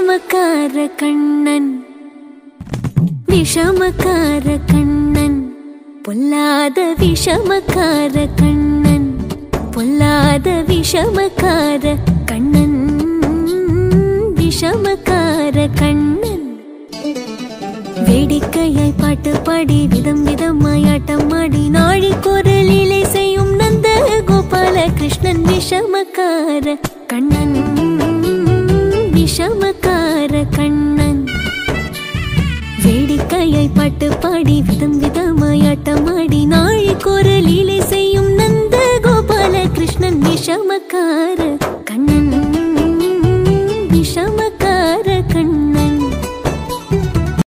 விஷமக்கார கண்ணன் விஷமக்கார கண்ணன் பொல்லாத விஷமக்கார கண்ணன் பொல்லாத விஷமக்கார கண்ணன் விஷமக்கார கண்ணன் வேடிக்கையாய் பாட்டு பாடி விதம் விதமாய் ஆட்டம் ஆடி நாழி குரலிலே செய்யும் நந்த கோபால கிருஷ்ணன் விஷமக்கார கண்ணன் விஷமக்கார கண்ணன் வேடிக்கையாய் பாட்டு பாடி விதம் விதமாய் ஆட்டம் ஆடி நாழி குரலிலே செய்யும் நந்த கோபால கிருஷ்ணன் விஷமக்கார